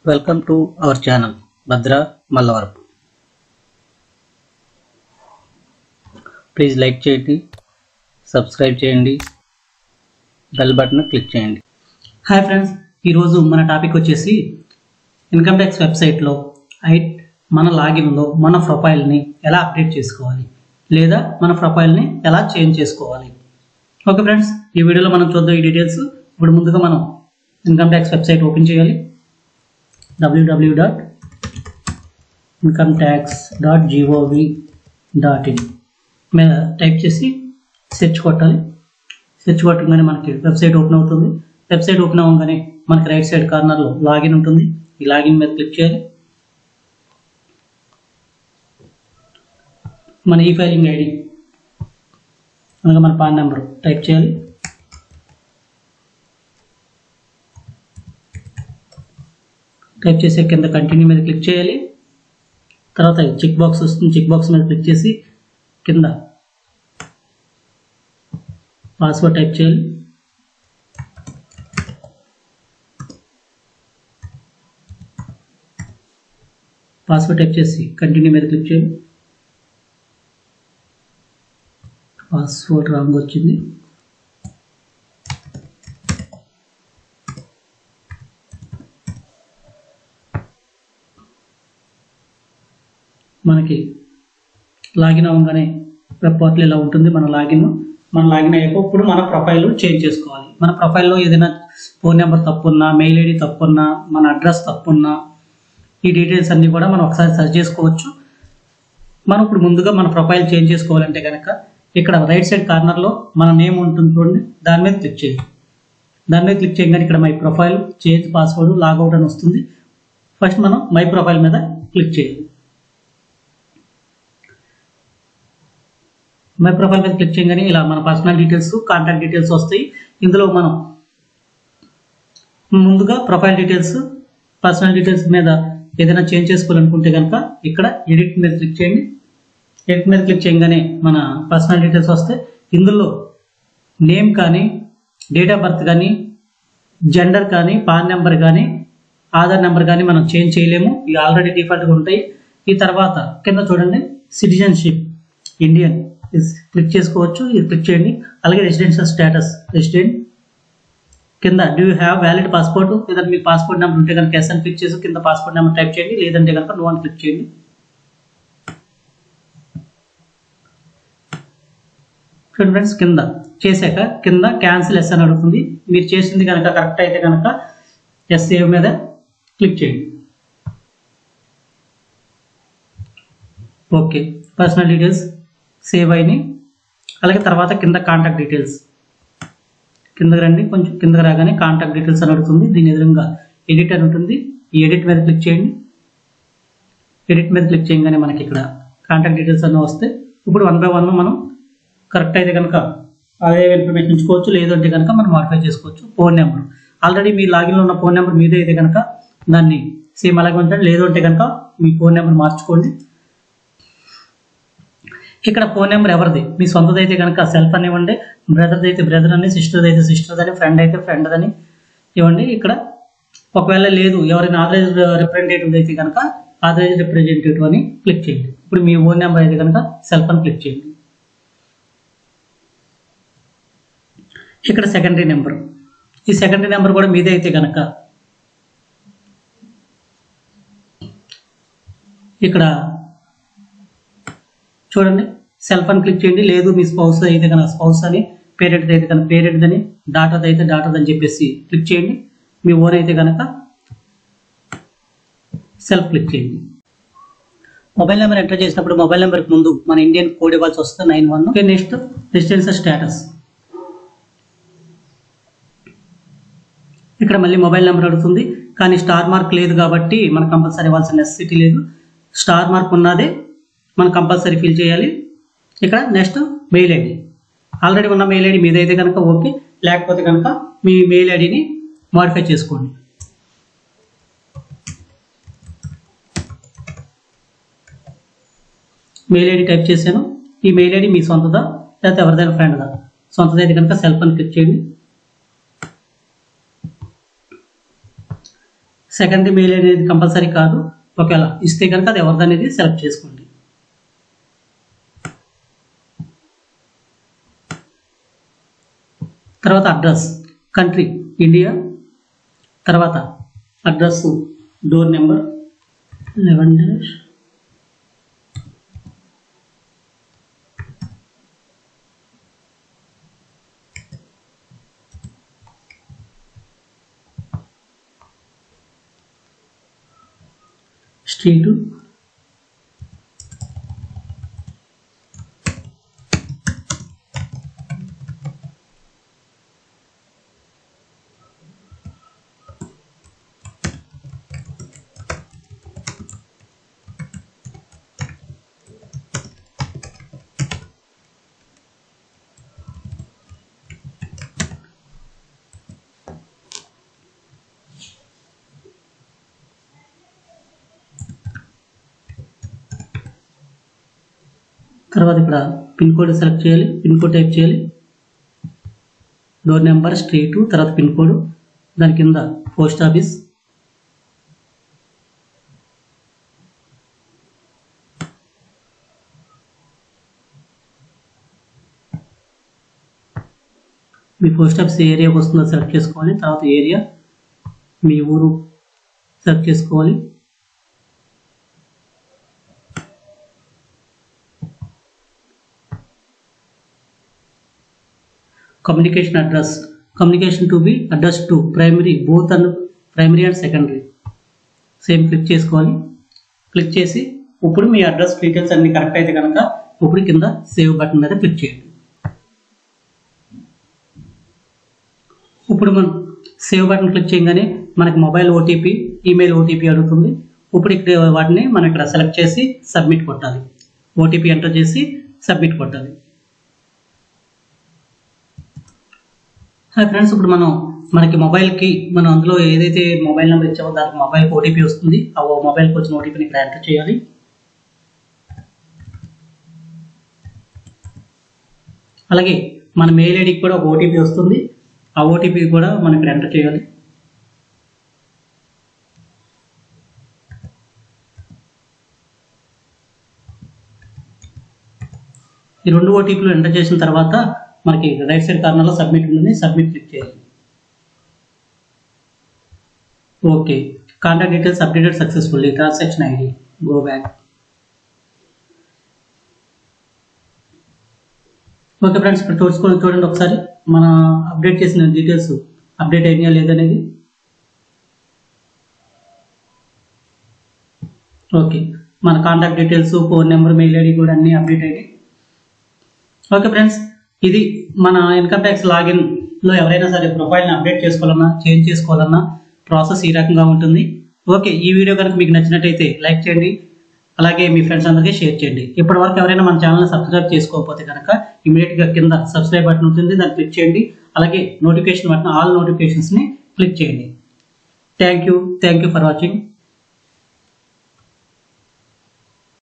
welcome to our channel Bhadra Mallavarapu please like చేయండి subscribe చేయండి bell button click చేయండి hi friends ఈరోజు మన టాపిక్ వచ్చేసి ఇన్కమ్ ట్యాక్స్ వెబ్సైట్లో ఐట్ మన లాగిన్లో మన ప్రొఫైల్ని ఎలా అప్డేట్ చేసుకోవాలి లేదా మన ప్రొఫైల్ని ఎలా చేంజ్ చేసుకోవాలి ఓకే ఫ్రెండ్స్ ఈ వీడియోలో మనం చూద్దాం ఈ డీటెయిల్స్ ఇప్పుడు ముందుగా మనం ఇన్కమ్ ట్యాక్స్ వెబ్సైట్ ఓపెన్ చేయాలి WWW dot income tax dot gov dot in మీద టైప్ చేసి సెర్చ్ కొట్టాలి సెర్చ్ కొట్టగానే మనకి వెబ్సైట్ ఓపెన్ అవుతుంది వెబ్సైట్ ఓపెన్ అవ్వగానే మనకి రైట్ సైడ్ కార్నర్లో లాగిన్ ఉంటుంది ఈ లాగిన్ మీద క్లిక్ చేయాలి మన ఈ ఫైలింగ్ ఐడి అనగా మన పాన్ నెంబర్ టైప్ చేయాలి టైప్ చేసే కింద కంటిన్యూ మీద క్లిక్ చేయాలి తర్వాత చెక్ బాక్స్ వస్తుంది చెక్ బాక్స్ మీద క్లిక్ చేసి కింద పాస్వర్డ్ టైప్ చేయాలి పాస్వర్డ్ టైప్ చేసి కంటిన్యూ మీద క్లిక్ చేయండి పాస్వర్డ్ రాంగ్ వచ్చింది మనకి లాగిన్ అవ్వగానే వెబ్ పోర్టల్ ఇలా ఉంటుంది మన లాగిన్ మన లాగిన్ అయ్యాక ఇప్పుడు మన ప్రొఫైల్ చేంజ్ చేసుకోవాలి మన ప్రొఫైల్లో ఏదైనా ఫోన్ నెంబర్ తప్పున్నా మెయిల్ ఐడి తప్పున్నా మన అడ్రస్ తప్పున్నా ఈ డీటెయిల్స్ అన్నీ కూడా మనం ఒకసారి సెర్చ్ చేసుకోవచ్చు మనం ఇప్పుడు ముందుగా మన ప్రొఫైల్ చేంజ్ చేసుకోవాలంటే కనుక ఇక్కడ రైట్ సైడ్ కార్నర్లో మన నేమ్ ఉంటుంది చూడండి దాని మీద క్లిక్ చేయండి దాని మీద క్లిక్ చేయగానే ఇక్కడ my profile change password logout అని వస్తుంది ఫస్ట్ మనం మై ప్రొఫైల్ మీద క్లిక్ చేయాలి మై ప్రొఫైల్ మీద క్లిక్ చేయగానే ఇలా మన పర్సనల్ డీటెయిల్స్ కాంటాక్ట్ డీటెయిల్స్ వస్తాయి ఇందులో మనం ముందుగా ప్రొఫైల్ డీటెయిల్స్ పర్సనల్ డీటెయిల్స్ మీద ఏదైనా చేంజ్ చేసుకోవాలనుకుంటే కనుక ఇక్కడ ఎడిట్ మీద క్లిక్ చేయండి ఎడిట్ మీద క్లిక్ చేయగానే మన పర్సనల్ డీటెయిల్స్ వస్తాయి ఇందులో నేమ్ కానీ డేట్ ఆఫ్ బర్త్ కానీ జెండర్ కానీ పాన్ నెంబర్ కానీ ఆధార్ నెంబర్ కానీ మనం చేంజ్ చేయలేము ఇవి ఆల్రెడీ డిఫాల్ట్గా ఉంటాయి ఈ తర్వాత కింద చూడండి సిటిజన్షిప్ ఇండియన్ క్లిక్ చేసుకోవచ్చు ఇది క్లిక్ చేయండి అలాగే రెసిడెన్షియల్ స్టేటస్ రెసిడెంట్ కింద do you have valid passport లేదా మీ పాస్పోర్ట్ నెంబర్ ఉంటే కనుక ఎస్ అని క్లిక్ చేసి కింద పాస్పోర్ట్ నెంబర్ టైప్ చేయండి లేదంటే కనుక నో అని క్లిక్ చేయండి చూడండి ఫ్రెండ్స్ కింద చేశాక కింద క్యాన్సిల్ ఎస్ అని అడుగుతుంది మీరు చేసింది కనుక కరెక్ట్ అయితే కనుక ఎస్ సేవ్ మీద క్లిక్ చేయండి ఓకే పర్సనల్ డీటెయిల్స్ సేవ్ అయినాయి అలాగే తర్వాత కింద కాంటాక్ట్ డీటెయిల్స్ కిందకి రండి కొంచెం కిందకి రాగానే కాంటాక్ట్ డీటెయిల్స్ అని అడుగుతుంది దీని ఎదురుగా ఎడిట్ అని ఉంటుంది ఈ ఎడిట్ మీద క్లిక్ చేయండి ఎడిట్ మీద క్లిక్ చేయగానే మనకి ఇక్కడ కాంటాక్ట్ డీటెయిల్స్ అన్నీ వస్తాయి ఇప్పుడు వన్ బై వన్ మనం కరెక్ట్ అయితే కనుక అదే ఇన్ఫర్మేషన్ ఉంచుకోవచ్చు లేదంటే కనుక మనం మాడిఫై చేసుకోవచ్చు ఫోన్ నెంబర్ ఆల్రెడీ మీ లాగిన్లో ఉన్న ఫోన్ నెంబర్ మీదే అయితే కనుక దాన్ని సేమ్ అలాగే ఉంచండి లేదంటే కనుక మీ ఫోన్ నెంబర్ మార్చుకోండి ఇక్కడ ఫోన్ నెంబర్ ఎవరిది మీ సొంతది అయితే కనుక సెల్ఫ్ అని ఇవ్వండి బ్రదర్ది అయితే బ్రదర్ అని సిస్టర్ అయితే సిస్టర్ అని ఫ్రెండ్ అయితే ఫ్రెండ్ అని ఇవ్వండి ఇక్కడ ఒకవేళ లేదు ఎవరైనా ఆథరైజ్ రిప్రజెంటేటివ్ అయితే కనుక ఆథరైజ్ రిప్రజెంటేటివ్ అని క్లిక్ చేయండి ఇప్పుడు మీ ఓన్ నెంబర్ అయితే కనుక సెల్ఫ్ అని క్లిక్ చేయండి ఇక్కడ సెకండరీ నెంబర్ ఈ సెకండరీ నెంబర్ కూడా మీదే అయితే కనుక ఇక్కడ చూడండి సెల్ఫ్ అని క్లిక్ చేయండి లేదు మీ స్పౌస్ అయితే కనుక స్పౌస్ అని పేరెంట్ అయితే కనుక పేరెంట్ అని డాటా అయితే డాటా అని చెప్పేసి క్లిక్ చేయండి మీ ఓన్ అయితే కనుక సెల్ఫ్ క్లిక్ చేయండి మొబైల్ నెంబర్ ఎంటర్ చేసినప్పుడు మొబైల్ నెంబర్కి ముందు మన ఇండియన్ కోడ్ ఇవ్వాల్సి వస్తుంది nine one next residence status ఇక్కడ మళ్ళీ మొబైల్ నెంబర్ అడుగుతుంది కానీ స్టార్ మార్క్ లేదు కాబట్టి మనకు కంపల్సరీ ఇవ్వాల్సిన నెసెసిటీ లేదు స్టార్ మార్క్ ఉన్నదే మనం కంపల్సరీ ఫిల్ చేయాలి ఇక్కడ నెక్స్ట్ మెయిల్ ఐడి ఆల్రెడీ ఉన్న మెయిల్ ఐడి మీదైతే కనుక ఓకే లేకపోతే కనుక మీ మెయిల్ ఐడిని మాడిఫై చేసుకోండి మెయిల్ ఐడి టైప్ చేశాను ఈ మెయిల్ ఐడి మీ సొంతదా లేకపోతే ఎవరిదైనా ఫ్రెండ్దా సొంతదైతే కనుక సెల్ఫ్ అని క్లిక్ చేయండి సెకండరీ మెయిల్ అనేది కంపల్సరీ కాదు ఒకవేళ ఇస్తే కనుక అది ఎవరిది అనేది సెలెక్ట్ చేసుకోండి తర్వాత అడ్రస్ కంట్రీ ఇండియా తర్వాత address door number eleven dash street తర్వాత ఇక్కడ పిన్ కోడ్ సెలెక్ట్ చేయాలి పిన్ కోడ్ టైప్ చేయాలి డోర్ నెంబర్ స్ట్రీటు తర్వాత పిన్ కోడ్ దాని కింద పోస్ట్ ఆఫీస్ మీ పోస్ట్ ఆఫీస్ ఏ ఏరియాకి వస్తుందో సెలెక్ట్ చేసుకోవాలి తర్వాత ఏరియా మీ ఊరు సెలెక్ట్ చేసుకోవాలి communication address communication to be addressed to primary both and primary and secondary same click చేసుకోవాలి క్లిక్ చేసి ఇప్పుడు మీ అడ్రస్ డీటెయిల్స్ అన్ని కరెక్ట్ అయితే కనుక ఇప్పుడు కింద సేవ్ బటన్ మీద క్లిక్ చేయండి ఇప్పుడు మనం సేవ్ బటన్ క్లిక్ చేయగానే మనకి మొబైల్ ఓటీపీ ఈమెయిల్ ఓటీపీ అడుగుతుంది ఇప్పుడు ఇక్కడ వాటిని మనం ఇక్కడ సెలెక్ట్ చేసి సబ్మిట్ కొట్టాలి ఓటీపీ ఎంటర్ చేసి సబ్మిట్ కొట్టాలి హాయ్ ఫ్రెండ్స్ ఇప్పుడు మనం మనకి మొబైల్కి మనం అందులో ఏదైతే మొబైల్ నెంబర్ ఇచ్చామో దానికి మొబైల్కి ఓటీపీ వస్తుంది ఆ మొబైల్కి వచ్చిన ఓటీపీని ఇక్కడ ఎంటర్ చేయాలి అలాగే మన మెయిల్ ఐడికి కూడా ఒక ఓటీపీ వస్తుంది ఆ ఓటీపీ కూడా మనం ఇక్కడ ఎంటర్ చేయాలి ఈ రెండు ఓటీపీలు ఎంటర్ చేసిన తర్వాత మనకి రైట్ సైడ్ కార్నర్లో సబ్మిట్ ఉంటుంది సబ్మిట్ క్లిక్ చేయాలి okay contact details updated successfully transaction ID go back okay friends ఇప్పుడు చూసుకోండి చూడండి ఒకసారి మన అప్డేట్ చేసిన డీటెయిల్స్ అప్డేట్ అయినాయా లేదనేది ఓకే మన contact details phone number mail ID కూడా అన్ని అప్డేట్ అయినాయి ఓకే ఫ్రెండ్స్ ఇది మన ఇన్కమ్ ట్యాక్స్ లాగిన్ లో ఎవరైనా సరే ప్రొఫైల్ని అప్డేట్ చేసుకోవాలన్నా చేంజ్ చేసుకోవాలన్నా ప్రాసెస్ ఈ రకంగా ఉంటుంది ఓకే ఈ వీడియో కనుక మీకు నచ్చినట్టయితే లైక్ చేయండి అలాగే మీ ఫ్రెండ్స్ అందరికీ షేర్ చేయండి ఇప్పటి వరకు ఎవరైనా మన ఛానల్ సబ్స్క్రైబ్ చేసుకోకపోతే కనుక ఇమీడియట్ గా కింద సబ్స్క్రైబ్ బటన్ ఉంటుంది దాన్ని క్లిక్ చేయండి అలాగే నోటిఫికేషన్ బటన్ ఆల్ నోటిఫికేషన్స్ ని క్లిక్ చేయండి thank you thank you for watching